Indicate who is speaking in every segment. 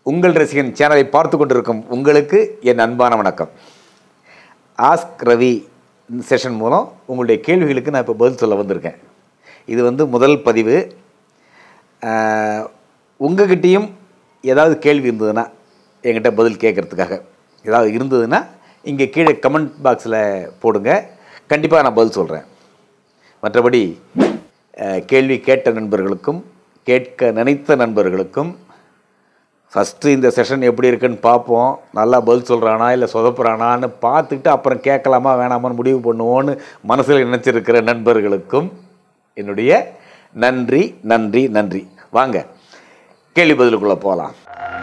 Speaker 1: உங்கள் ரசிகன் சேனலை பார்த்து கொண்டிருக்கும் உங்களுக்கு என் அன்பான வணக்கம் ஆஸ்க் ரவி செஷன் மூலம் உங்களுடைய கேள்விகளுக்கு நான் இப்போ பதில் சொல்ல வந்திருக்கேன் இது வந்து முதல் பதிவு ஆஹ், உங்ககிட்டயும் ஏதாவது கேள்வி இருந்ததுன்னா என்கிட்ட பதில் கேட்குறதுக்காக ஏதாவது இருந்ததுன்னா இங்கே கீழே கமெண்ட் பாக்ஸில் போடுங்க கண்டிப்பாக நான் பதில் சொல்கிறேன் மற்றபடி அஹ், கேள்வி கேட்ட நண்பர்களுக்கும் கேட்க நினைத்த நண்பர்களுக்கும் ஃபஸ்ட்டு இந்த செஷன் எப்படி இருக்குன்னு பார்ப்போம் நல்லா பதில் சொல்கிறானா இல்லை சொதப்புறானான்னு பார்த்துக்கிட்டு அப்புறம் கேட்கலாமா வேணாமான்னு முடிவு பண்ணுவோன்னு மனசில் நினச்சிருக்கிற நண்பர்களுக்கும் என்னுடைய நன்றி நன்றி நன்றி வாங்க கேள்வி பதிலுக்குள்ளே போகலாம்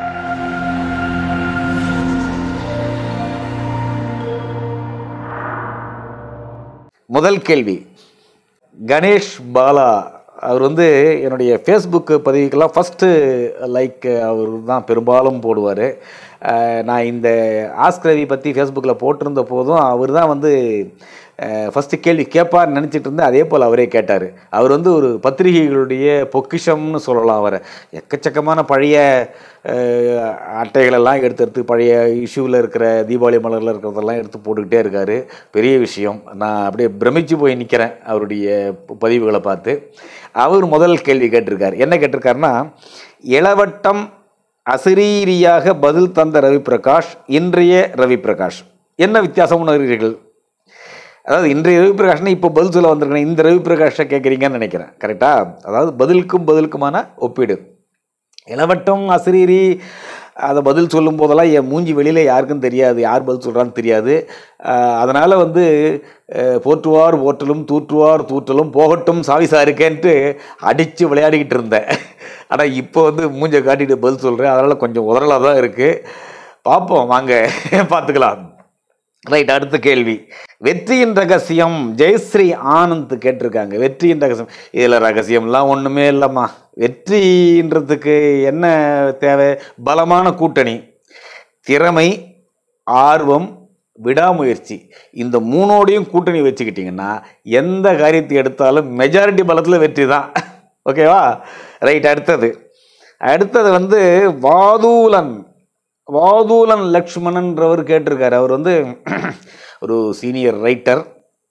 Speaker 1: முதல் கேள்வி கணேஷ் பாலா அவர் வந்து என்னுடைய ஃபேஸ்புக் பதிவுக்கெல்லாம் ஃபஸ்ட்டு லைக் அவர் தான் பெரும்பாலும் போடுவார் நான் இந்த ஆஸ்கிரவி பற்றி ஃபேஸ்புக்கில் போட்டிருந்த போதும் அவர் தான் வந்து ஃபஸ்ட்டு கேள்வி கேட்பார்னு நினச்சிட்டு இருந்தேன் அதே போல் அவரே கேட்டார் அவர் வந்து ஒரு பத்திரிகைகளுடைய பொக்கிஷம்னு சொல்லலாம் அவரை எக்கச்சக்கமான பழைய அஹ், அட்டைகளெல்லாம் எடுத்து எடுத்து பழைய இஷ்யூவில் இருக்கிற தீபாவளி மலரில் இருக்கிறதெல்லாம் எடுத்து போட்டுக்கிட்டே இருக்கார் பெரிய விஷயம் நான் அப்படியே பிரமிச்சு போய் நிற்கிறேன் அவருடைய ப- பதிவுகளை பார்த்து அவர் முதல் கேள்வி கேட்டிருக்கார் என்ன கேட்டிருக்காருன்னா இளவட்டம் அசிரீரியாக பதில் தந்த ரவி பிரகாஷ் இன்றைய ரவி பிரகாஷ் என்ன வித்தியாசம் உணர்கிறீர்கள் அதாவது இன்றைய ரவி பிரகாஷ்னா இப்போ பதில் சொல்ல வந்திருக்கேன் இந்த ரவி பிரகாஷை கேட்குறீங்கன்னு நினைக்கிறேன் கரெக்டா அதாவது பதிலுக்கும் பதிலுக்குமான ஒப்பீடு இளவட்டம் அசிரீரி அதை பதில் சொல்லும் போதெல்லாம் என் மூஞ்சி வெளியில் யாருக்கும் தெரியாது யார் பதில் சொல்கிறான்னு தெரியாது அதனால் வந்து அஹ், போற்றுவார் போற்றலும் தூற்றுவார் தூற்றலும் போகட்டும் சாவி சாருக்கேன்ட்டு அடித்து விளையாடிக்கிட்டு இருந்தேன் ஆனால் இப்போ வந்து மூஞ்சை காட்டிட்டு பதில் சொல்கிறேன் அதனால் கொஞ்சம் உதறலாக தான் இருக்குது பார்ப்போம் வாங்க பார்த்துக்கலாம் ரைட் அடுத்த கேள்வி வெற்றியின் ரகசியம் ஜெயஸ்ரீ ஆனந்த் கேட்டிருக்காங்க வெற்றியின் ரகசியம் இதில் ரகசியம்லாம் ஒன்றுமே இல்லைம்மா வெற்றின்றதுக்கு என்ன தேவை பலமான கூட்டணி திறமை ஆர்வம் விடாமுயற்சி இந்த மூணோடையும் கூட்டணி வச்சுக்கிட்டிங்கன்னா எந்த காரியத்தை எடுத்தாலும் மெஜாரிட்டி பலத்தில் வெற்றி தான் ஓகேவா ரைட் அடுத்தது அடுத்தது வந்து வாதூலன் வாதூலன் லக்ஷ்மணன்றவர் கேட்டிருக்காரு அவர் வந்து ஒரு சீனியர் ரைட்டர்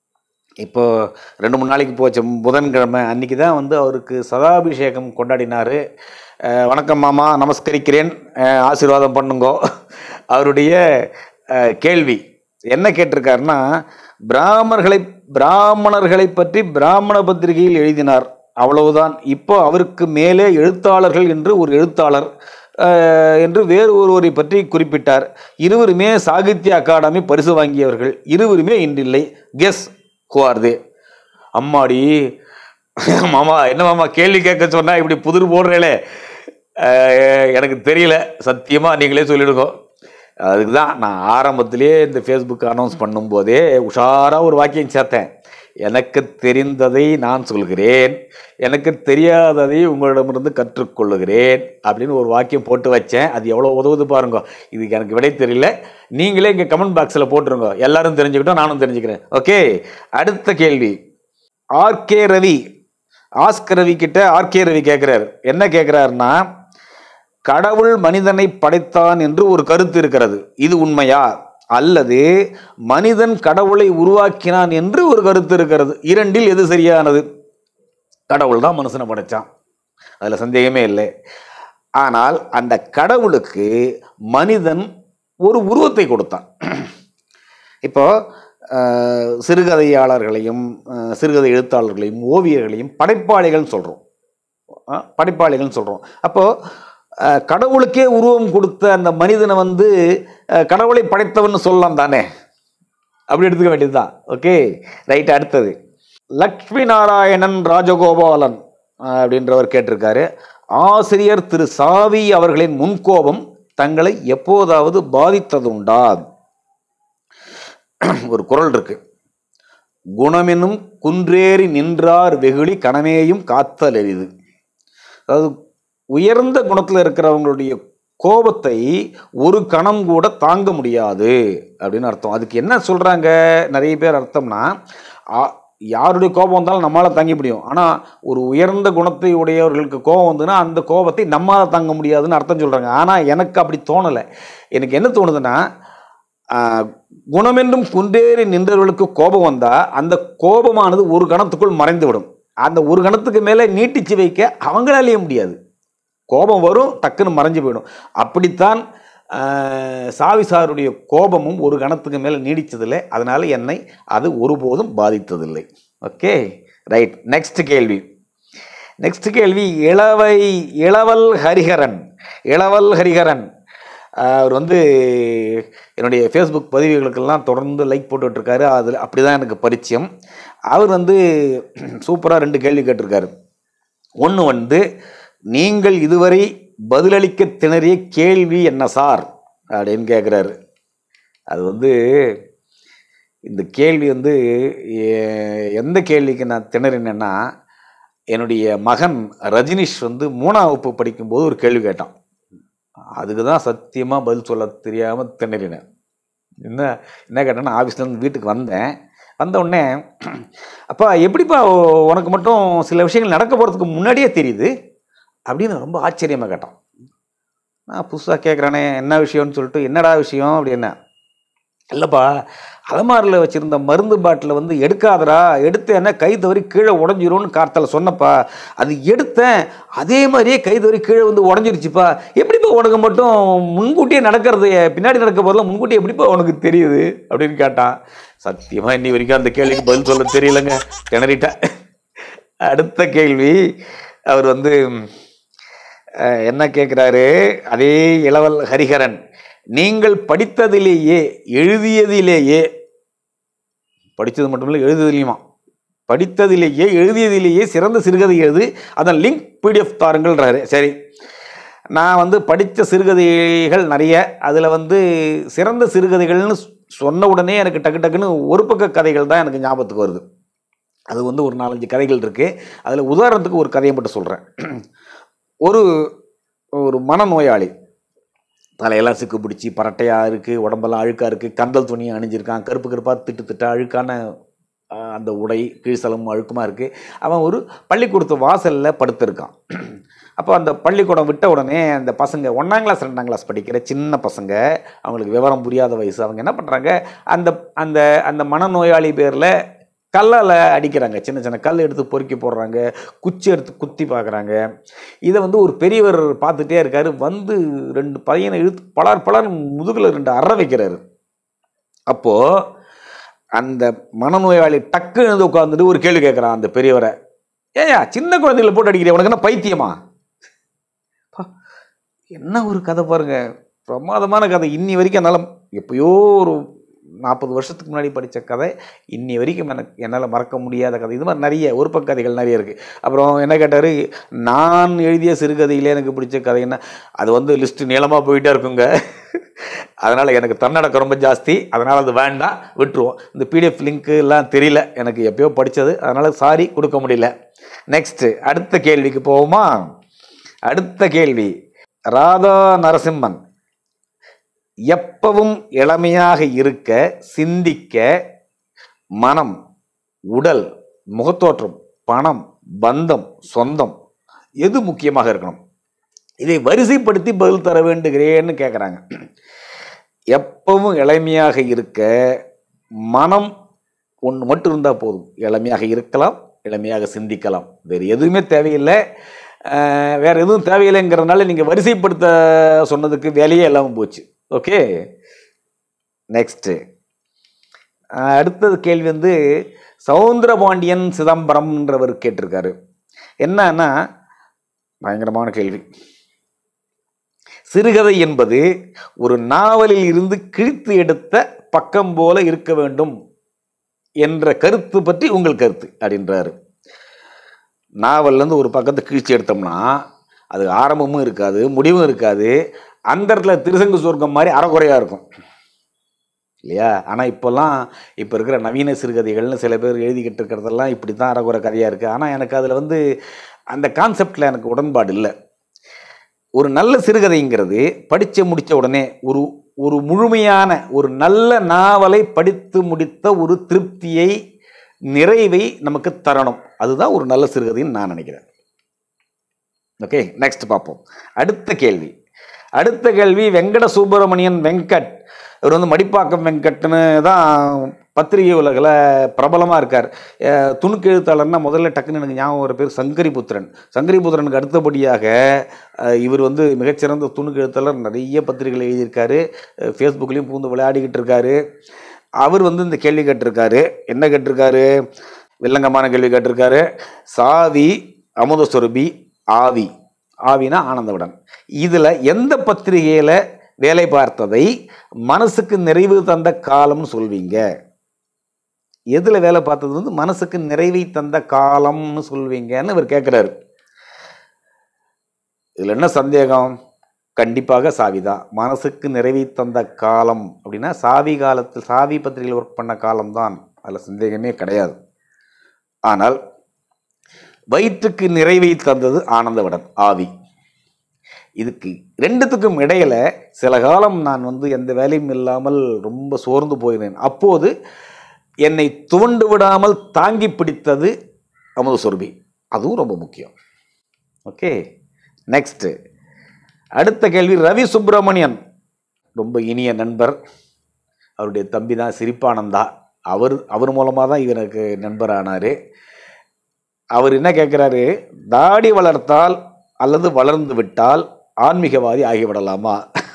Speaker 1: இப்போ ரெண்டு மூணு நாளைக்கு போச்சு புதன்கிழமை அன்றைக்கி தான் வந்து அவருக்கு சதாபிஷேகம் கொண்டாடினார் அஹ், வணக்கம் மாமா நமஸ்கரிக்கிறேன் அஹ், ஆசீர்வாதம் பண்ணுங்கோ அவருடைய அஹ், கேள்வி என்ன கேட்டிருக்காருன்னா பிராமணர்களை பிராமணர்களை பற்றி பிராமண பத்திரிகையில் எழுதினார் அவ்வளவுதான் இப்போ அவருக்கு மேலே எழுத்தாளர்கள் என்று ஒரு எழுத்தாளர் அஹ், என்று வேறு ஒருவரை பற்றி குறிப்பிட்டார் இருவருமே சாகித்ய அகாடமி பரிசு வாங்கியவர்கள் இருவருமே இன்றில்லை கெஸ் குவார்தே அம்மாடி மாமா என்ன மாமா கேள்வி கேட்க சொன்னா இப்படி புதிர் போடுறேளே அஹ், எனக்கு தெரியல சத்தியமாக நீங்களே சொல்லிடுங்க அதுக்கு தான் நான் ஆரம்பத்திலேயே இந்த ஃபேஸ்புக் அனௌன்ஸ் பண்ணும்போதே உஷாராக ஒரு வாக்கியம் சேர்த்தேன் எனக்கு தெரிந்ததை நான் சொல்கிறேன் எனக்கு தெரியாததை உங்களிடமிருந்து கற்றுக்கொள்ளுகிறேன் அப்படின்னு ஒரு வாக்கியம் போட்டு வச்சேன் அது எவ்வளோ உதவுது பாருங்க இதுக்கு எனக்கு விடை தெரியல நீங்களே இங்கே கமெண்ட் பாக்ஸில் போட்டுருங்க எல்லாரும் தெரிஞ்சுக்கிட்டோம் நானும் தெரிஞ்சுக்கிறேன் ஓகே அடுத்த கேள்வி ஆர்கே ரவி ஆஸ்க் ரவி கிட்ட ஆர்கே ரவி கேட்குறாரு என்ன கேட்குறாருன்னா கடவுள் மனிதனை படைத்தான் என்று ஒரு கருத்து இருக்கிறது இது உண்மையா அல்லது மனிதன் கடவுளை உருவாக்கினான் என்று ஒரு கருத்து இருக்கிறது இரண்டில் எது சரியானது கடவுள் தான் மனுஷனை படைச்சான் அதில் சந்தேகமே இல்லை ஆனால் அந்த கடவுளுக்கு மனிதன் ஒரு உருவத்தை கொடுத்தான் இப்போ அஹ், சிறுகதையாளர்களையும் அஹ், சிறுகதை எழுத்தாளர்களையும் ஓவியர்களையும் படைப்பாளிகள்னு சொல்கிறோம் படைப்பாளிகள்னு சொல்கிறோம் அப்போது கடவுளுக்கே உருவம் கொடுத்த அந்த மனிதனை வந்து அஹ், கடவுளை படைத்தவன் சொல்லலாம் தானே அப்படி எடுத்துக்க வேண்டியதுதான் ஓகே ரைட் அடுத்தது லக்ஷ்மி நாராயணன் ராஜகோபாலன் அஹ், அப்படின்றவர் கேட்டிருக்காரு ஆசிரியர் திரு சாவி அவர்களின் முன்கோபம் தங்களை எப்போதாவது பாதித்ததுண்டா ஒரு குறள் இருக்கு குணமெனும் குன்றேறி நின்றார் வெகுளி கணமேயும் காத்தல் எரிது அதாவது உயர்ந்த குணத்தில் இருக்கிறவங்களுடைய கோபத்தை ஒரு கணம் கூட தாங்க முடியாது அப்படின்னு அர்த்தம் அதுக்கு என்ன சொல்றாங்க நிறைய பேர் அர்த்தம்னா ஆ- யாருடைய கோபம் வந்தாலும் நம்மளால் தாங்கி முடியும் ஆனால் ஒரு உயர்ந்த குணத்தை உடையவர்களுக்கு கோபம் வந்துன்னா அந்த கோபத்தை நம்மளால் தாங்க முடியாதுன்னு அர்த்தம் சொல்கிறாங்க ஆனால் எனக்கு அப்படி தோணலை எனக்கு என்ன தோணுதுன்னா ஆஹ், குணமென்றும் குன்றேறி நின்றவர்களுக்கு கோபம் வந்தால் அந்த கோபமானது ஒரு கணத்துக்குள் மறைந்து விடும் அந்த ஒரு கணத்துக்கு மேலே நீட்டிச்சு வைக்க அவங்களாலேயே முடியாது கோபம் வரும் டக்குன்னு மறைஞ்சு போயிடும் அப்படித்தான் ஆஹ், சாவி சாருடைய கோபமும் ஒரு கணத்துக்கு மேலே நீடித்ததில்லை அதனால் என்னை அது ஒருபோதும் பாதித்ததில்லை ஓகே ரைட் நெக்ஸ்ட் கேள்வி நெக்ஸ்ட் கேள்வி இளவை இளவல் ஹரிஹரன் இளவல் ஹரிஹரன் ஆஹ், அவர் வந்து என்னுடைய ஃபேஸ்புக் பதிவுகளுக்கெல்லாம் தொடர்ந்து லைக் போட்டுட்ருக்காரு அதில் அப்படி தான் எனக்கு பரிச்சயம் அவர் வந்து சூப்பராக ரெண்டு கேள்வி கேட்டிருக்காரு ஒன்று வந்து நீங்கள் இதுவரை பதிலளிக்க திணறிய கேள்வி என்ன சார் அப்படின்னு கேட்குறாரு அது வந்து இந்த கேள்வி வந்து எ- எந்த கேள்விக்கு நான் திணறினேன்னா என்னுடைய மகன் ரஜினிஷ் வந்து மூணாம் வகுப்பு படிக்கும்போது ஒரு கேள்வி கேட்டான் அதுக்கு தான் சத்தியமாக பதில் சொல்ல தெரியாமல் திணறினேன் என்ன என்ன கேட்டேன்னா ஆஃபீஸ்லேருந்து வீட்டுக்கு வந்தேன் வந்த உடனே அப்பா எப்படிப்பா உ- உனக்கு மட்டும் சில விஷயங்கள் நடக்க போகிறதுக்கு முன்னாடியே தெரியுது அப்படின்னு ரொம்ப ஆச்சரியமாக கேட்டான் நான் புதுசாக கேட்குறானே என்ன விஷயம்னு சொல்லிட்டு என்னடா விஷயம் அப்படின்னா இல்லைப்பா அலமாரில் வச்சுருந்த மருந்து பாட்டிலை வந்து எடுக்காதடா எடுத்தேன்னா கை தவறி கீழே உடஞ்சிரும்னு கார்த்தால சொன்னப்பா அது எடுத்தேன் அதே மாதிரியே கை தவறி கீழே வந்து உடஞ்சிருச்சுப்பா எப்படிப்பா உனக்கு மட்டும் முன்கூட்டியே நடக்கிறது பின்னாடி நடக்க போதில் முன்கூட்டியே எப்படிப்பா உனக்கு தெரியுது அப்படின்னு கேட்டான் சத்தியமாக இன்னி வரைக்கும் அந்த கேள்விக்கு பதில் சொல்ல தெரியலங்க திணறிட்டேன் அடுத்த கேள்வி அவர் வந்து அஹ், என்ன கேட்குறாரு அதே இளவல் ஹரிஹரன் நீங்கள் படித்ததிலேயே எழுதியதிலேயே படித்தது மட்டுமில்லை எழுதுதிலையுமா படித்ததிலேயே எழுதியதிலேயே சிறந்த சிறுகதை எழுது அதன் லிங்க் பிடிஎஃப் தாருங்கள்ன்றாரு சரி நான் வந்து படித்த சிறுகதைகள் நிறைய அதில் வந்து சிறந்த சிறுகதைகள்னு சொன்ன உடனே எனக்கு டக்கு டக்குன்னு ஒரு பக்க கதைகள் தான் எனக்கு ஞாபகத்துக்கு வருது அது வந்து ஒரு நாலஞ்சு கதைகள் இருக்குது அதில் உதாரணத்துக்கு ஒரு கதையை மட்டும் சொல்கிறேன் ஒரு ஒரு மனநோயாளி தலையெல்லாம் சிக்கு பிடிச்சி பரட்டையாக இருக்குது உடம்பெல்லாம் அழுக்காக இருக்குது கந்தல் துணியை அணிஞ்சிருக்கான் கருப்பு கருப்பாக திட்டு திட்டா அழுக்கான ஆஹ், அந்த உடை கீழ்சலமும் அழுக்குமாக இருக்குது அவன் ஒரு பள்ளிக்கூடத்து வாசலில் படுத்திருக்கான் அப்போ அந்த பள்ளிக்கூடம் விட்ட உடனே அந்த பசங்க ஒன்றாம் கிளாஸ் ரெண்டாம் கிளாஸ் படிக்கிற சின்ன பசங்க அவங்களுக்கு விவரம் புரியாத வயசு அவங்க என்ன பண்ணுறாங்க அந்த அந்த அந்த மனநோயாளி பேரில் கல்லால் அடிக்கிறாங்க சின்ன சின்ன கல் எடுத்து பொறுக்கி போடுறாங்க குச்சி எடுத்து குத்தி பார்க்குறாங்க இதை வந்து ஒரு பெரியவர் பார்த்துட்டே இருக்காரு வந்து ரெண்டு பையனை இழுத்து பலார் பலார் முதுகில் ரெண்டு அற வைக்கிறாரு அப்போது அந்த மனநோயாளி டக்கு எழுந்து உட்காந்துட்டு ஒரு கேள்வி கேட்குறான் அந்த பெரியவரை ஏயா சின்ன குழந்தைகளை போட்டு அடிக்கிறேன் உனக்கு என்ன பைத்தியமா பா, என்ன ஒரு கதை பாருங்க பிரமாதமான கதை இன்னி வரைக்கும் என்னால் எப்பயோ ஒரு நாற்பது வருஷத்துக்கு முன்னாடி படித்த கதை இன்னி வரைக்கும் எனக்கு என்னால் மறக்க முடியாத கதை இது மாதிரி நிறைய ஒரு பக்க கதைகள் நிறைய இருக்குது அப்புறம் என்ன கேட்டார் நான் எழுதிய சிறுகதையிலே எனக்கு பிடிச்ச கதை என்ன அது வந்து லிஸ்ட்டு நீளமாக போயிட்டே இருக்குங்க அதனால் எனக்கு தன்னடக்கம் ரொம்ப ஜாஸ்தி அதனால் அது வேண்டாம் விட்டுருவோம் இந்த பிடிஎஃப் லிங்க்கு எல்லாம் தெரியல எனக்கு எப்பயோ படித்தது அதனால் சாரி கொடுக்க முடியல நெக்ஸ்ட்டு அடுத்த கேள்விக்கு போவோமா அடுத்த கேள்வி ராதா நரசிம்மன் எப்பவும் இளமையாக இருக்க சிந்திக்க மனம் உடல் முகத்தோற்றம் பணம் பந்தம் சொந்தம் எது முக்கியமாக இருக்கணும் இதை வரிசைப்படுத்தி பதில் தர வேண்டுகிறேன்னு கேட்குறாங்க எப்பவும் இளமையாக இருக்க மனம் ஒன்று மட்டும் இருந்தால் போதும் இளமையாக இருக்கலாம் இளமையாக சிந்திக்கலாம் வேறு எதுவுமே தேவையில்லை அஹ், வேற எதுவும் தேவையில்லைங்கிறதுனால நீங்கள் வரிசைப்படுத்த சொன்னதுக்கு வேலையே இல்லாமல் போச்சு ஓகே நெக்ஸ்ட்டு அடுத்தது கேள்வி வந்து சவுந்தரபாண்டியன் சிதம்பரம்ன்றவர் கேட்டிருக்காரு என்னன்னா பயங்கரமான கேள்வி சிறுகதை என்பது ஒரு நாவலில் இருந்து கிழித்து எடுத்த பக்கம் போல இருக்க வேண்டும் என்ற கருத்து பற்றி உங்கள் கருத்து அப்படின்றாரு நாவல்லேருந்து ஒரு பக்கத்தை கிழிச்சு எடுத்தோம்னா அது ஆரம்பமும் இருக்காது முடிவும் இருக்காது அந்த இடத்துல திருசங்கு சொர்க்கம் மாதிரி அறகுறையாக இருக்கும் இல்லையா ஆனால் இப்போல்லாம் இப்போ இருக்கிற நவீன சிறுகதைகள்னு சில பேர் எழுதிக்கிட்டு இருக்கிறதெல்லாம் இப்படி தான் அறகுறை கதையாக இருக்குது ஆனால் எனக்கு அதில் வந்து அந்த கான்செப்டில் எனக்கு உடன்பாடு இல்லை ஒரு நல்ல சிறுகதைங்கிறது படித்து முடித்த உடனே ஒரு ஒரு முழுமையான ஒரு நல்ல நாவலை படித்து முடித்த ஒரு திருப்தியை நிறைவை நமக்கு தரணும் அதுதான் ஒரு நல்ல சிறுகதைன்னு நான் நினைக்கிறேன் ஓகே நெக்ஸ்ட் பார்ப்போம் அடுத்த கேள்வி அடுத்த கேள்வி வெங்கட சுப்பிரமணியன் வெங்கட் இவர் வந்து மடிப்பாக்கம் வெங்கட்னு தான் பத்திரிகை உலகில் பிரபலமாக இருக்கார் அஹ் துணுக்கு எழுத்தாளர்னா முதல்ல டக்குன்னு எனக்கு ஞாபகம் ஒரு பேர் சங்கரிபுத்திரன் சங்கரிபுத்திரனுக்கு அடுத்தபடியாக அஹ் இவர் வந்து மிகச்சிறந்த துணுக்கு எழுத்தாளர் நிறைய பத்திரிகைகள் எழுதியிருக்காரு ஃபேஸ்புக்லேயும் பூந்து விளையாடிக்கிட்டு இருக்காரு அவர் வந்து இந்த கேள்வி கேட்டிருக்காரு என்ன கேட்டிருக்காரு வில்லங்கமான கேள்வி கேட்டிருக்காரு சாவி அமுதஸ்வரூபி ஆவி ஆவினா ஆனந்தவிடன் இதில் எந்த பத்திரிகையில் வேலை பார்த்ததை மனசுக்கு நிறைவு தந்த காலம்னு சொல்வீங்க எதில் வேலை பார்த்தது வந்து மனசுக்கு நிறைவை தந்த காலம்னு சொல்வீங்கன்னு இவர் கேட்குறாரு இதில் என்ன சந்தேகம் கண்டிப்பாக சாவிதான் மனசுக்கு நிறைவை தந்த காலம் அப்படின்னா சாவி காலத்தில் சாவி பத்திரிகையில் ஒர்க் பண்ண காலம்தான் அதில் சந்தேகமே கிடையாது ஆனால் வயிற்றுக்கு நிறைவை தந்தது ஆனந்தவிடன் ஆவி இதுக்கு ரெண்டுத்துக்கும் இடையில சில காலம் நான் வந்து எந்த வேலையும் இல்லாமல் ரொம்ப சோர்ந்து போயிருந்தேன் அப்போது என்னை துவண்டு விடாமல் தாங்கி பிடித்தது அமுத சுரபி அதுவும் ரொம்ப முக்கியம் ஓகே நெக்ஸ்ட் அடுத்த கேள்வி ரவி சுப்பிரமணியன் ரொம்ப இனிய நண்பர் அவருடைய தம்பி தான் சிரிப்பானந்தா அவர் அவர் மூலமாக தான் இவனுக்கு நண்பர் ஆனார் அவர் என்ன கேட்குறாரு தாடி வளர்த்தால் அல்லது வளர்ந்து விட்டால் ஆன்மீகவாதி ஆகிவிடலாமா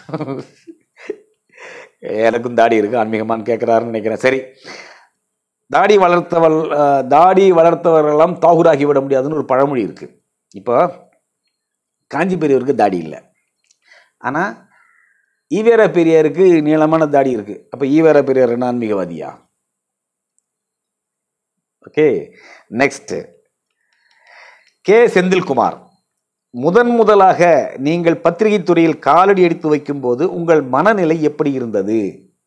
Speaker 1: எனக்கும் தாடி இருக்கு ஆன்மீகமான்னு கேட்குறாருன்னு நினைக்கிறேன் சரி தாடி வளர்த்தவள் அஹ், தாடி வளர்த்தவர்களெல்லாம் தாகூராகி விட முடியாதுன்னு ஒரு பழமொழி இருக்கு இப்போ காஞ்சி பெரியவருக்கு தாடி இல்லை ஆனால் ஈவேர பெரியாருக்கு நீளமான தாடி இருக்கு அப்போ ஈவேர பெரியார் என்ன ஆன்மீகவாதியா ஓகே நெக்ஸ்ட் கே செந்தில்குமார் முதன் முதலாக நீங்கள் பத்திரிகை துறையில் காலடி எடுத்து வைக்கும்போது உங்கள் மனநிலை எப்படி இருந்தது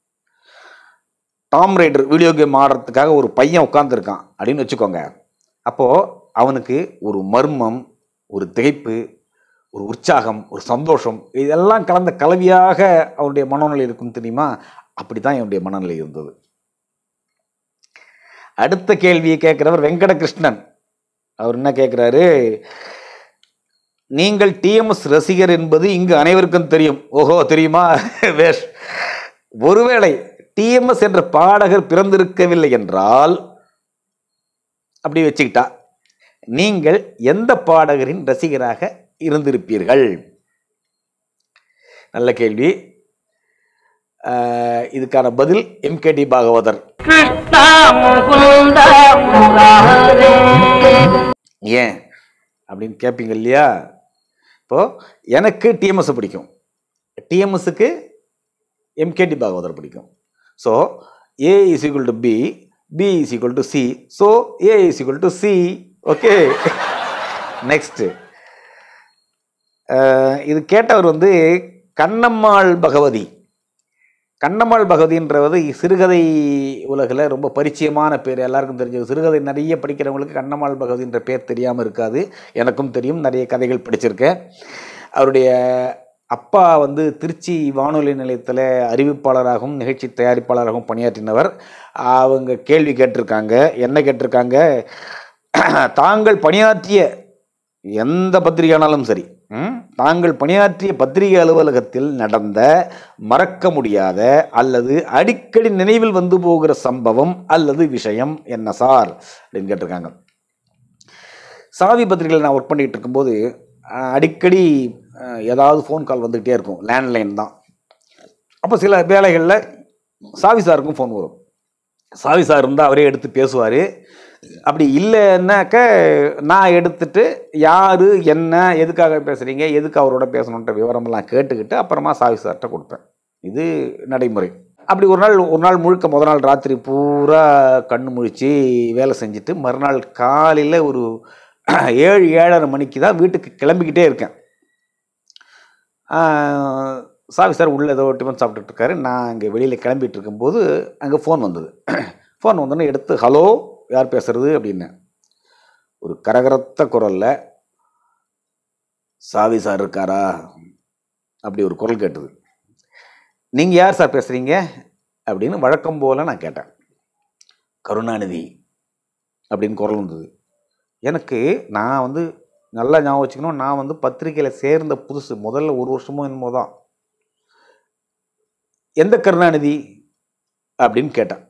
Speaker 1: டாம் ரைடர் வீடியோ கேம் ஆடுறதுக்காக ஒரு பையன் உட்காந்துருக்கான் அப்படின்னு வச்சுக்கோங்க அப்போது அவனுக்கு ஒரு மர்மம் ஒரு திகைப்பு ஒரு உற்சாகம் ஒரு சந்தோஷம் இதெல்லாம் கலந்த கலவையாக அவனுடைய மனநிலை இருக்கும் தெரியுமா அப்படி தான் என்னுடைய மனநிலை இருந்தது அடுத்த கேள்வியை கேட்கிறவர் வெங்கடகிருஷ்ணன் அவர் என்ன கேட்குறாரு நீங்கள் டிஎம்எஸ் ரசிகர் என்பது இங்கு அனைவருக்கும் தெரியும் ஓஹோ தெரியுமா வேஷ் ஒருவேளை டிஎம்எஸ் என்ற பாடகர் பிறந்திருக்கவில்லை என்றால் அப்படி வச்சுக்கிட்டா நீங்கள் எந்த பாடகரின் ரசிகராக இருந்திருப்பீர்கள் நல்ல கேள்வி ஆஹ் இதுக்கான பதில் எம்கேடி பாகவதர்
Speaker 2: कृष्णा मुकुन्द मुरारे
Speaker 1: ஏன் அப்படின்னு கேட்பீங்க இல்லையா இப்போ எனக்கு டிஎம்எஸ் பிடிக்கும் டிஎம்எஸ்க்கு எம்கேடி பாகவதர் பிடிக்கும் so A is equal to B B is equal to C so A is equal to C okay next இது கேட்டவர் வந்து கண்ணம்மாள் பகவதி கண்ணம்மாள் பகவதின்றது சிறுகதை உலகில் ரொம்ப பரிச்சயமான பேர் எல்லாருக்கும் தெரிஞ்சது சிறுகதை நிறைய படிக்கிறவங்களுக்கு கண்ணம்மாள் பகவதின்ற பேர் தெரியாமல் இருக்காது எனக்கும் தெரியும் நிறைய கதைகள் படிச்சிருக்கேன் அவருடைய அப்பா வந்து திருச்சி வானொலி நிலையத்தில் அறிவிப்பாளராகவும் நிகழ்ச்சி தயாரிப்பாளராகவும் பணியாற்றினவர் அவங்க கேள்வி கேட்டிருக்காங்க என்ன கேட்டிருக்காங்க தாங்கள் பணியாற்றிய எந்த பத்திரிகையானாலும் சரி ம், தாங்கள் பணியாற்றிய பத்திரிகை அலுவலகத்தில் நடந்த மறக்க முடியாத அல்லது அடிக்கடி நினைவில் வந்து போகிற சம்பவம் அல்லது விஷயம் என்ன சார் அப்படின்னு கேட்டிருக்காங்க சாவி பத்திரிகையில் நான் ஒர்க் பண்ணிகிட்டு இருக்கும்போது அஹ், அடிக்கடி அஹ், ஏதாவது ஃபோன் கால் வந்துக்கிட்டே இருக்கும் லேண்ட்லைன் தான் அப்போ சில வேலைகளில் சாவி சாருக்கும் ஃபோன் வரும் சாவி சார் இருந்தால் அவரே எடுத்து பேசுவார் அப்படி இல்லைன்னாக்க நான் எடுத்துட்டு யார் என்ன எதுக்காக பேசுகிறீங்க எதுக்கு அவரோட பேசணுன்ற விவரமெல்லாம் கேட்டுக்கிட்டு அப்புறமா சாவி சார்கிட்ட கொடுப்பேன் இது நடைமுறை அப்படி ஒரு நாள் ஒரு நாள் முழுக்க முத நாள் ராத்திரி பூரா கண்ணு முழிச்சு வேலை செஞ்சுட்டு மறுநாள் காலையில் ஒரு ஏழு ஏழரை மணிக்கு தான் வீட்டுக்கு கிளம்பிக்கிட்டே இருக்கேன் ஆஹ், சாவி சார் உள்ளே ஏதோ டிஃபன் சாப்பிட்டுட்டு இருக்காரு நான் அங்கே வெளியில் கிளம்பிட்டு இருக்கும்போது அங்கே ஃபோன் வந்தது ஃபோன் வந்தோடனே எடுத்து ஹலோ யார் பேசுறது அப்படின்னேன் ஒரு கரகரத்த குரலில் சாவி சார் இருக்காரா அப்படி ஒரு குரல் கேட்டது நீங்கள் யார் சார் பேசுகிறீங்க அப்படின்னு வழக்கம் போல் நான் கேட்டேன் கருணாநிதி அப்படின்னு குரல் வந்தது எனக்கு நான் வந்து நல்லா ஞாபகம் வச்சுக்கணும் நான் வந்து பத்திரிக்கையில் சேர்ந்த புதுசு முதல்ல ஒரு வருஷமோ என்னமோ தான் எந்த கருணாநிதி அப்படின்னு கேட்டேன்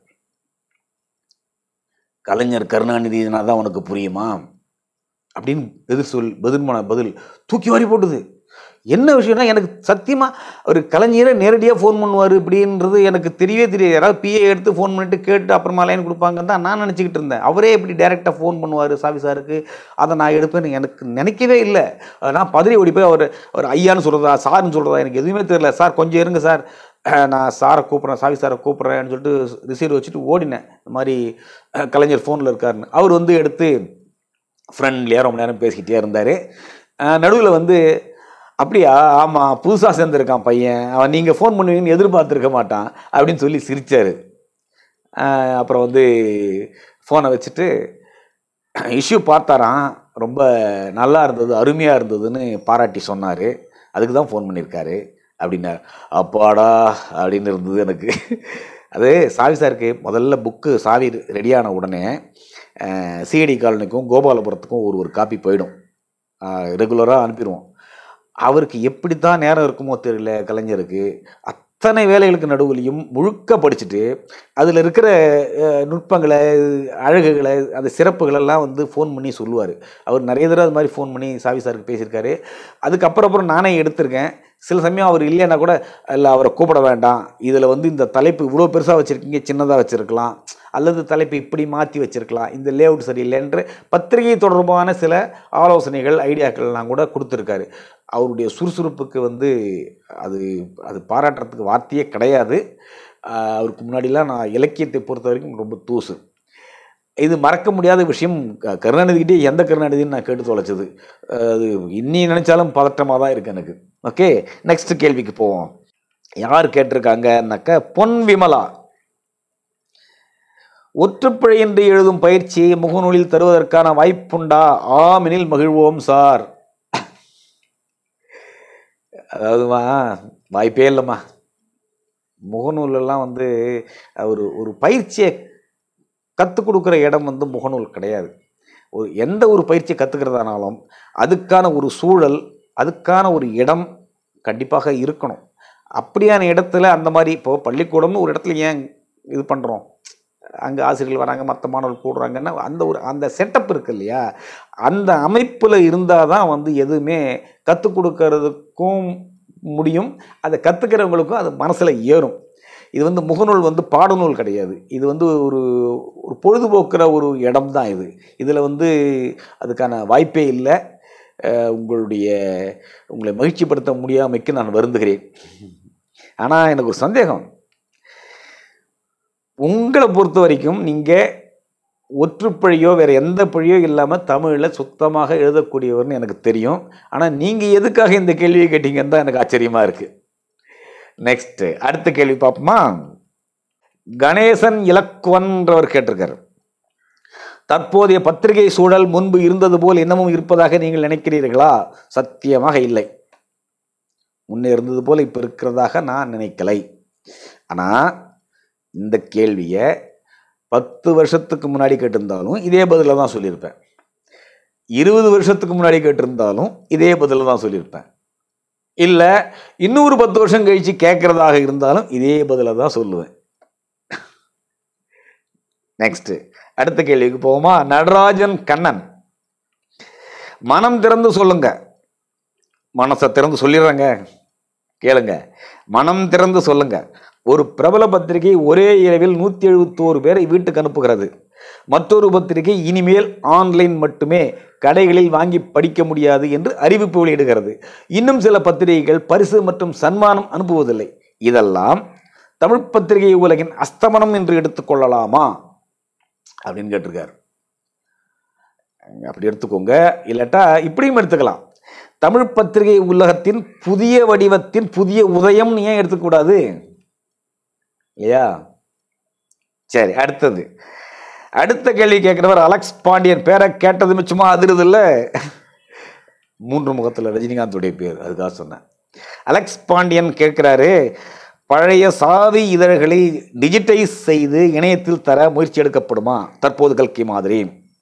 Speaker 1: கலைஞர் கருணாநிதினா தான் உனக்கு புரியுமா அப்படின்னு எதிர் சொல் பதில்மான பதில் தூக்கி வாரி போட்டுது என்ன விஷயம்னா எனக்கு சத்தியமாக ஒரு கலைஞரை நேரடியாக ஃபோன் பண்ணுவார் இப்படின்றது எனக்கு தெரியவே தெரியாது யாராவது பிஏ எடுத்து ஃபோன் பண்ணிட்டு கேட்டு அப்புறமா லைன் கொடுப்பாங்கன்னு தான் நான் நினச்சிக்கிட்டு இருந்தேன் அவரே இப்படி டேரெக்டாக ஃபோன் பண்ணுவார் சாவி சாருக்கு அதை நான் எடுப்பேன்னு எனக்கு நினைக்கவே இல்லை நான் பதறி ஓடி போய் அவர் அவர் ஐயான்னு சொல்கிறதா சார்னு சொல்கிறதா எனக்கு எதுவுமே தெரியல சார் கொஞ்சம் இருங்க சார் அஹ், நான் சாரை கூப்பிட்றேன் சாவி சாரை கூப்பிட்றேன்னு சொல்லிட்டு ரிசீவர் வச்சுட்டு ஓடினேன் இந்த மாதிரி அஹ், கலைஞர் ஃபோனில் இருக்காருன்னு அவர் வந்து எடுத்து ஃப்ரெண்ட்லியாக ரொம்ப நேரம் பேசிக்கிட்டே இருந்தார் நடுவில் வந்து அப்படியா ஆமாம் புதுசாக சேர்ந்துருக்கான் பையன் அவன் நீங்கள் ஃபோன் பண்ணுவீங்கன்னு எதிர்பார்த்துருக்க மாட்டான் அப்படின்னு சொல்லி சிரித்தார் அப்புறம் வந்து ஃபோனை வச்சுட்டு இஷ்யூ பார்த்தாராம் ரொம்ப நல்லா இருந்தது அருமையாக இருந்ததுன்னு பாராட்டி சொன்னார் அதுக்கு தான் ஃபோன் பண்ணியிருக்காரு அப்படின்னார் அப்பாடா அப்படின்னு இருந்தது எனக்கு அது சாவி சாருக்கு முதல்ல புக்கு சாவி ரெடியான உடனே சிஐடி காலனிக்கும் கோபாலபுரத்துக்கும் ஒரு ஒரு காப்பி போயிடும் ரெகுலராக அனுப்பிடுவோம் அவருக்கு எப்படி தான் நேரம் இருக்குமோ தெரியல கலைஞருக்கு அத்தனை வேலைகளுக்கு நடுவுலையும் முழுக்க படிச்சுட்டு அதில் இருக்கிற அஹ், நுட்பங்களை அழகுகளை அந்த சிறப்புகளெல்லாம் வந்து ஃபோன் பண்ணி சொல்லுவார் அவர் நிறைய தடவை அது மாதிரி ஃபோன் பண்ணி சாவி சாருக்கு பேசியிருக்காரு அதுக்கப்புறம் அப்புறம் நானே எடுத்திருக்கேன் சில சமயம் அவர் இல்லைன்னா கூட இல்லை அவரை கூப்பிட வேண்டாம் இதில் வந்து இந்த தலைப்பு இவ்வளோ பெருசாக வச்சுருக்கீங்க சின்னதாக வச்சுருக்கலாம் அல்லது தலைப்பு இப்படி மாற்றி வச்சுருக்கலாம் இந்த லேஅவுட் சரியில்லைன்ற பத்திரிகை தொடர்பான சில ஆலோசனைகள் ஐடியாக்கள்லாம் கூட கொடுத்துருக்காரு அவருடைய சுறுசுறுப்புக்கு வந்து அது அது பாராட்டுறதுக்கு வார்த்தையே கிடையாது ஆஹ் அவருக்கு முன்னாடிலாம் நான் இலக்கியத்தை பொறுத்த வரைக்கும் ரொம்ப தூசு இது மறக்க முடியாத விஷயம் க- கருணாநிதிக்கிட்டே எந்த கருணாநிதின்னு நான் கேட்டு தொலைச்சது அஹ் அது இன்னி நினைச்சாலும் பதட்டமாக தான் இருக்கு எனக்கு ஓகே நெக்ஸ்ட் கேள்விக்கு போவோம் யார் கேட்டிருக்காங்கன்னாக்க பொன் விமலா ஒற்றுப்பிழையின்றி எழுதும் பயிற்சியை முகநூலில் தருவதற்கான வாய்ப்புண்டா ஆமெனில் மகிழ்வோம் சார் அதாவதுமா வாய்ப்பே இல்லைம்மா முகநூலெல்லாம் வந்து ஒரு ஒரு பயிற்சியை கற்றுக் கொடுக்குற இடம் வந்து முகநூல் கிடையாது ஒரு எந்த ஒரு பயிற்சியை கற்றுக்கிறதானாலும் அதுக்கான ஒரு சூழல் அதுக்கான ஒரு இடம் கண்டிப்பாக இருக்கணும் அப்படியான இடத்துல அந்த மாதிரி இப்போ பள்ளிக்கூடம்னு ஒரு இடத்துல ஏன் இது பண்ணுறோம் அங்கே ஆசிரியர்கள் வராங்க மற்ற மாணவர்கள் கூடுறாங்கன்னா அந்த ஒரு அந்த செட்டப் இருக்கு இல்லையா அந்த அமைப்பில் இருந்தால் தான் வந்து எதுவுமே கற்றுக் கொடுக்கறதுக்கும் முடியும் அதை கற்றுக்கிறவங்களுக்கும் அது மனசில் ஏறும் இது வந்து முகநூல் வந்து பாடநூல் கிடையாது இது வந்து ஒரு ஒரு பொழுதுபோக்குற ஒரு இடம் தான் இது இதில் வந்து அதுக்கான வாய்ப்பே இல்லை அஹ் உங்களுடைய உங்களை மகிழ்ச்சிப்படுத்த முடியாமைக்கு நான் வருந்துகிறேன் ஆனால் எனக்கு ஒரு சந்தேகம் உங்களை பொறுத்த வரைக்கும் நீங்கள் ஒற்றுப்பழியோ வேறு எந்த பழியோ இல்லாமல் தமிழில் சுத்தமாக எழுதக்கூடியவர்னு எனக்கு தெரியும் ஆனால் நீங்கள் எதுக்காக இந்த கேள்வியை கேட்டீங்கன்னு தான் எனக்கு ஆச்சரியமாக இருக்குது நெக்ஸ்ட்டு அடுத்த கேள்வி பார்ப்போமா கணேசன் இலக்குவன்றவர் கேட்டிருக்காரு தற்போதைய பத்திரிகை சூழல் முன்பு இருந்தது போல் இன்னமும் இருப்பதாக நீங்கள் நினைக்கிறீர்களா சத்தியமாக இல்லை முன்னே இருந்தது போல் இப்போ இருக்கிறதாக நான் நினைக்கலை ஆனால் இந்த கேள்வியை பத்து வருஷத்துக்கு முன்னாடி கேட்டிருந்தாலும் இதே பதில தான் சொல்லியிருப்பேன் இருபது வருஷத்துக்கு முன்னாடி கேட்டிருந்தாலும் இதே பதில தான் சொல்லியிருப்பேன் இல்லை இன்னொரு பத்து வருஷம் கழிச்சு கேட்கறதாக இருந்தாலும் இதே பதில தான் சொல்லுவேன் நெக்ஸ்ட் அடுத்த கேள்விக்கு போவோமா நடராஜன் கண்ணன் மனம் திறந்து சொல்லுங்க மனசை திறந்து சொல்லிடுறேங்க கேளுங்க மனம் திறந்து சொல்லுங்க ஒரு பிரபல பத்திரிகை ஒரே இரவில் நூற்றி எழுபத்தோரு பேரை வீட்டுக்கு அனுப்புகிறது மற்றொரு பத்திரிகை இனிமேல் ஆன்லைன் மட்டுமே கடைகளில் வாங்கி படிக்க முடியாது என்று அறிவிப்பு வெளியிடுகிறது இன்னும் சில பத்திரிகைகள் பரிசு மற்றும் சன்மானம் அனுப்புவதில்லை இதெல்லாம் தமிழ் பத்திரிகை உலகின் அஸ்தமனம் என்று எடுத்துக்கொள்ளலாமா அப்படின்னு கேட்டிருக்காரு அப்படி எடுத்துக்கோங்க இல்லாட்டா இப்படியும் எடுத்துக்கலாம் தமிழ் பத்திரிகை உலகத்தின் புதிய வடிவத்தின் புதிய உதயம்னு ஏன் எடுத்துக்கூடாது இல்லையா சரி அடுத்தது அடுத்த கேள்வி கேட்குறவர் அலெக்ஸ் பாண்டியன் பேரை கேட்டதுமே சும்மா அதிருது இல்லை மூன்று முகத்தில் ரஜினிகாந்துடைய பேர் அதுக்காக சொன்னேன் அலெக்ஸ் பாண்டியன் கேட்குறாரு பழைய சாவி இதழ்களை டிஜிட்டைஸ் செய்து இணையத்தில் தர முயற்சி எடுக்கப்படுமா தற்போது கல்கி மாதிரி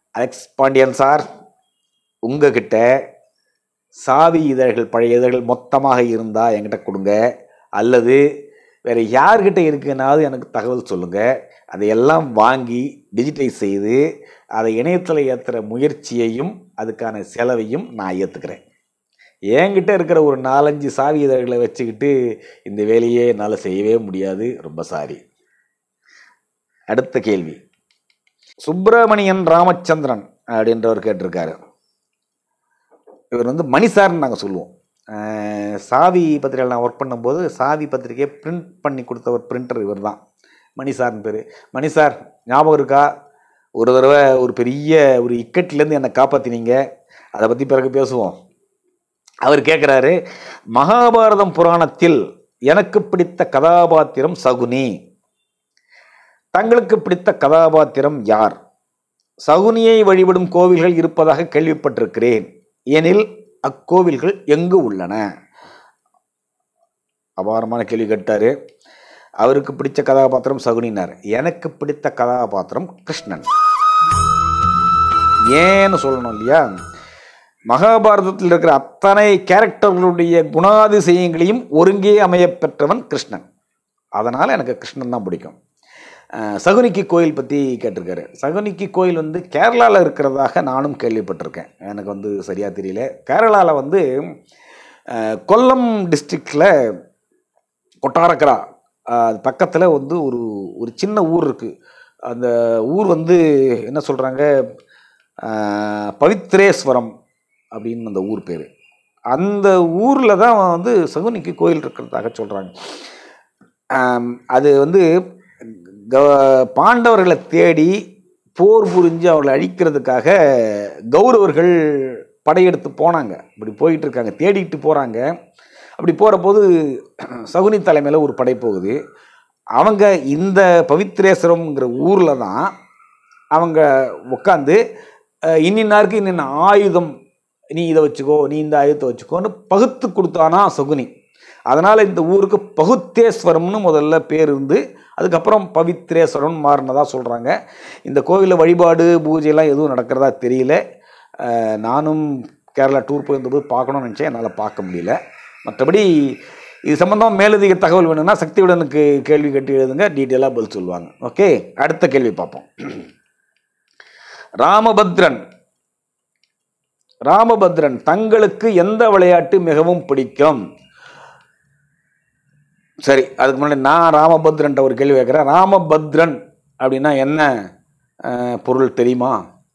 Speaker 1: அலெக்ஸ் பாண்டியன் சார் உங்ககிட்ட சாவி இதழ்கள் பழைய இதழ்கள் மொத்தமாக இருந்தால் என்கிட்ட கொடுங்க அல்லது வேறு யார்கிட்ட இருக்குன்னாவது எனக்கு தகவல் சொல்லுங்கள் அதையெல்லாம் வாங்கி டிஜிட்டைஸ் செய்து அதை இணையத்தில் ஏற்றுற முயற்சியையும் அதுக்கான செலவையும் நான் ஏற்றுக்கிறேன் என்கிட்ட இருக்கிற ஒரு நாலஞ்சு சாவி இதழ்களை வச்சுக்கிட்டு இந்த வேலையே என்னால் செய்யவே முடியாது ரொம்ப சாரி அடுத்த கேள்வி சுப்பிரமணியன் ராமச்சந்திரன் அப்படின்றவர் கேட்டிருக்காரு இவர் வந்து மணிசார்னு நாங்கள் சொல்லுவோம் அஹ் சாவி பத்திரிகையில் நான் ஒர்க் பண்ணும்போது சாவி பத்திரிகையை பிரிண்ட் பண்ணி கொடுத்த ஒரு பிரிண்டர் இவர் தான் மணிசார்னு பேர் மணிசார் ஞாபகம் இருக்கா ஒரு தடவை ஒரு பெரிய ஒரு இக்கட்லேருந்து என்னை காப்பாற்றினீங்க அதை பற்றி பிறகு பேசுவோம் அவர் கேட்குறாரு மகாபாரதம் புராணத்தில் எனக்கு பிடித்த கதாபாத்திரம் சகுனி தங்களுக்கு பிடித்த கதாபாத்திரம் யார் சகுனியை வழிபடும் கோவில்கள் இருப்பதாக கேள்விப்பட்டிருக்கிறேன் எனில் அக்கோவில்கள் எங்கு உள்ளன அபாரமான கேள்வி கேட்டாரு அவருக்கு பிடிச்ச கதாபாத்திரம் சகுனினார் எனக்கு பிடித்த கதாபாத்திரம் கிருஷ்ணன் ஏன்னு சொல்லணும் இல்லையா மகாபாரதத்தில் இருக்கிற அத்தனை கேரக்டர்களுடைய குணாதிசயங்களையும் ஒருங்கே அமையப் பெற்றவன் கிருஷ்ணன் அதனால் எனக்கு கிருஷ்ணன் தான் பிடிக்கும் அஹ் சகுனிக்கு கோயில் பற்றி கேட்டிருக்காரு சகுனிக்கு கோயில் வந்து கேரளாவில் இருக்கிறதாக நானும் கேள்விப்பட்டிருக்கேன் எனக்கு வந்து சரியாக தெரியல கேரளாவில் வந்து அஹ், கொல்லம் டிஸ்ட்ரிக்டில் கொட்டாரக்கரா பக்கத்தில் வந்து ஒரு ஒரு சின்ன ஊர் இருக்குது அந்த ஊர் வந்து என்ன சொல்கிறாங்க பவித்ரேஸ்வரம் அப்படின்னு அந்த ஊர் பேர் அந்த ஊரில் தான் வந்து சகுனிக்கு கோயில் இருக்கிறதாக சொல்கிறாங்க அது வந்து க- பாண்டவர்களை தேடி போர் புரிஞ்சு அவர்களை அழிக்கிறதுக்காக கௌரவர்கள் படையெடுத்து போனாங்க இப்படி போயிட்டு இருக்காங்க தேடிட்டு போகிறாங்க அப்படி போகிற போது சகுனி தலைமையில் ஒரு படை போகுது அவங்க இந்த பவித்ரேஸ்வரம்ங்கிற ஊரில் தான் அவங்க உட்காந்து இன்னின்னாருக்கு இன்னின்ன ஆயுதம் நீ இதை வச்சுக்கோ நீ இந்த ஆயுதத்தை வச்சுக்கோன்னு பகுத்து கொடுத்தானா சகுனி அதனால் இந்த ஊருக்கு பகுத்தேஸ்வரம்னு முதல்ல பேர் இருந்து அதுக்கப்புறம் பவித்ரேஸ்வரம் மாறினதா சொல்கிறாங்க இந்த கோவிலில் வழிபாடு பூஜையெல்லாம் எதுவும் நடக்கிறதா தெரியல அஹ், நானும் கேரளா டூர் போயிருந்தபோது பார்க்கணும்னு நினச்சேன் என்னால் பார்க்க முடியல மற்றபடி இது சம்பந்தம் மேலதிக தகவல் வேணும்னா சக்தியுடனுக்கு கேள்வி கேட்டு எழுதுங்க டீட்டெயிலாக பதில் சொல்லுவாங்க ஓகே அடுத்த கேள்வி பார்ப்போம் ராமபத்ரன் ராமபத்ரன் தங்களுக்கு எந்த விளையாட்டு மிகவும் பிடிக்கும் சரி அதுக்கு முன்னாடி நான் ராமபத்ரன்ட்ட ஒரு கேள்வி கேட்குறேன் ராமபத்ரன் அப்படின்னா என்ன அஹ், பொருள் தெரியுமா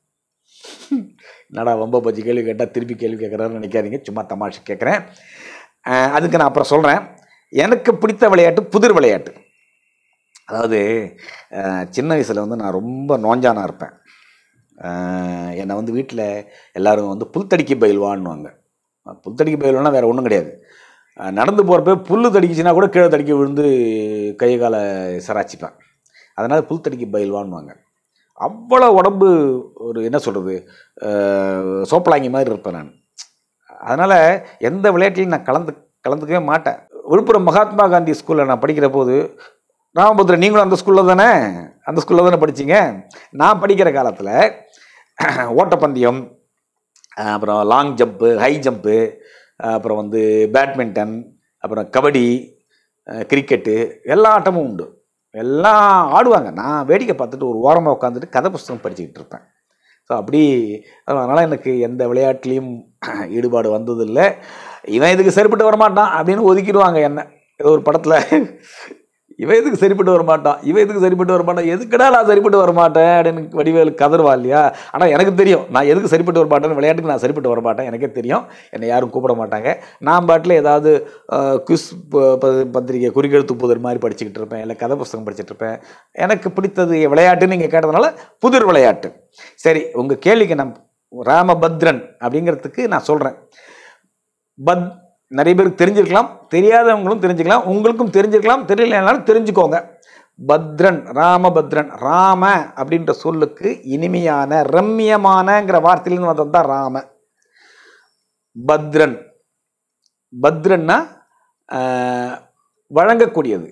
Speaker 1: என்னடா ரொம்ப பஜ்ஜி கேள்வி கேட்டால் திருப்பி கேள்வி கேட்குறாருன்னு நினைக்காதீங்க சும்மா தமாஷு கேட்குறேன் அஹ், அதுக்கு நான் அப்புறம் சொல்கிறேன் எனக்கு பிடித்த விளையாட்டு புதிர் விளையாட்டு அதாவது அஹ், சின்ன வயசில் வந்து நான் ரொம்ப நோஞ்சானா இருப்பேன் அஹ், என்னை வந்து வீட்டில் எல்லாரும் வந்து புல்தடிக்கி பயில்வான்னுவாங்க புல்தடிக்கி பயில்வானா வேறு ஒன்றும் கிடையாது அஹ், நடந்து போகிறப்ப புல் தடிக்குச்சுன்னா கூட கீழே தடிக்க விழுந்து கை காலை சராச்சிப்பேன் அதனால் புல் தடிக்கி பயில்வான்னுவாங்க அவ்வளோ உடம்பு ஒரு என்ன சொல்கிறது சோப்பலாங்கி மாதிரி இருப்பேன் நான் அதனால் எந்த விளையாட்டுலையும் நான் கலந்து கலந்துக்கவே மாட்டேன் விழுப்புரம் மகாத்மா காந்தி ஸ்கூலில் நான் படிக்கிற போது ராமபுத்திரன் நீங்களும் அந்த ஸ்கூலில் தானே அந்த ஸ்கூலில் தானே படிச்சீங்க நான் படிக்கிற காலத்தில் ஓட்டப்பந்தயம் அப்புறம் லாங் ஜம்ப்பு ஹை ஜம்ப்பு அப்புறம் வந்து பேட்மிண்டன் அப்புறம் கபடி அஹ், கிரிக்கெட்டு எல்லா ஆட்டமும் உண்டு எல்லாம் ஆடுவாங்க நான் வேடிக்கை பார்த்துட்டு ஒரு ஓரமாக உட்காந்துட்டு கதை புஸ்தகம் படிச்சுக்கிட்டு இருப்பேன் ஸோ அப்படி அதனால் எனக்கு எந்த விளையாட்டுலேயும் ஈடுபாடு வந்ததில்லை இவன் இதுக்கு சரிப்பட்டு வரமாட்டான் அப்படின்னு ஒதுக்கிடுவாங்க என்ன ஏதோ ஒரு படத்தில் இவன் எதுக்கு சரிப்பட்டு வரமாட்டான் இவன் எதுக்கு சரிப்பட்டு வரமாட்டான் எதுக்குடா நான் சரிப்பட்டு வரமாட்டேன் அப்படின்னு வடிவேலு கதறுவா இல்லையா ஆனால் எனக்கு தெரியும் நான் எதுக்கு சரிப்பட்டு வரமாட்டேன்னு விளையாட்டுக்கு நான் சரிப்பட்டு வரமாட்டேன் எனக்கே தெரியும் என்னை யாரும் கூப்பிட மாட்டாங்க நான் பாட்டில் ஏதாவது குஸ் பத்திரிகை குறுக்கெழுத்து புதிர் மாதிரி படிச்சுக்கிட்டு இருப்பேன் இல்லை கதை புஸ்தகம் படிச்சுட்டு இருப்பேன் எனக்கு பிடித்தது விளையாட்டுன்னு நீங்கள் கேட்டதுனால புதிர் விளையாட்டு சரி உங்கள் கேள்விக்கு நான் ராமபத்ரன் அப்படிங்கிறதுக்கு நான் சொல்கிறேன் பத் நிறைய பேருக்கு தெரிஞ்சிருக்கலாம் தெரியாதவங்களும் தெரிஞ்சுக்கலாம் உங்களுக்கும் தெரிஞ்சிருக்கலாம் தெரியலனாலும் தெரிஞ்சுக்கோங்க பத்ரன் ராமபத்ரன் ராம அப்படின்ற சொல்லுக்கு இனிமையான ரம்மியமானங்கிற வார்த்தையிலிருந்து வந்தது தான் ராம பத்ரன் பத்ரன்னா ஆஹ், வழங்கக்கூடியது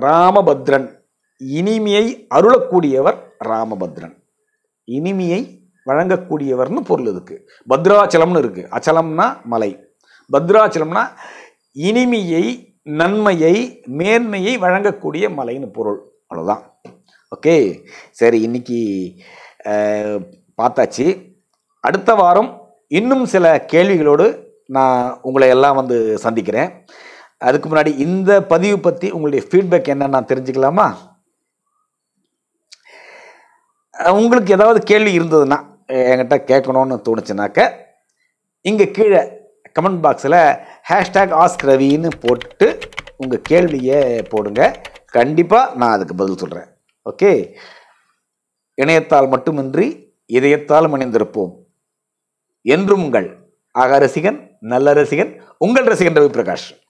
Speaker 1: ராமபத்ரன் இனிமையை அருளக்கூடியவர் ராமபத்ரன் இனிமையை வழங்கக்கூடியவர்னு பொருள் இருக்கு பத்ராச்சலம்னு இருக்கு அச்சலம்னா மலை பத்ராச்சலம்னா இனிமையை நன்மையை மேன்மையை வழங்கக்கூடிய மலைன்னு பொருள் அவ்வளோதான் ஓகே சரி இன்னைக்கு அஹ், பார்த்தாச்சு அடுத்த வாரம் இன்னும் சில கேள்விகளோடு நான் உங்களை எல்லாம் வந்து சந்திக்கிறேன் அதுக்கு முன்னாடி இந்த பதிவு பற்றி உங்களுடைய ஃபீட்பேக் என்னன்னு நான் தெரிஞ்சுக்கலாமா அஹ் உங்களுக்கு ஏதாவது கேள்வி இருந்ததுன்னா அஹ் என்கிட்ட கேட்கணும்னு தோணுச்சுனாக்க இங்கே கீழே கமெண்ட் பாக்ஸில் ஹேஷ்டேக் ஆஸ்க் ரவின்னு போட்டு உங்கள் கேள்வியை போடுங்க கண்டிப்பாக நான் அதுக்கு பதில் சொல்கிறேன் ஓகே இணையத்தால் மட்டுமின்றி இதயத்தாலும் இணைந்திருப்போம் என்றும் உங்கள் ஆக ரசிகன் நல்ல ரசிகன் உங்கள் ரசிகன் ரவி பிரகாஷ்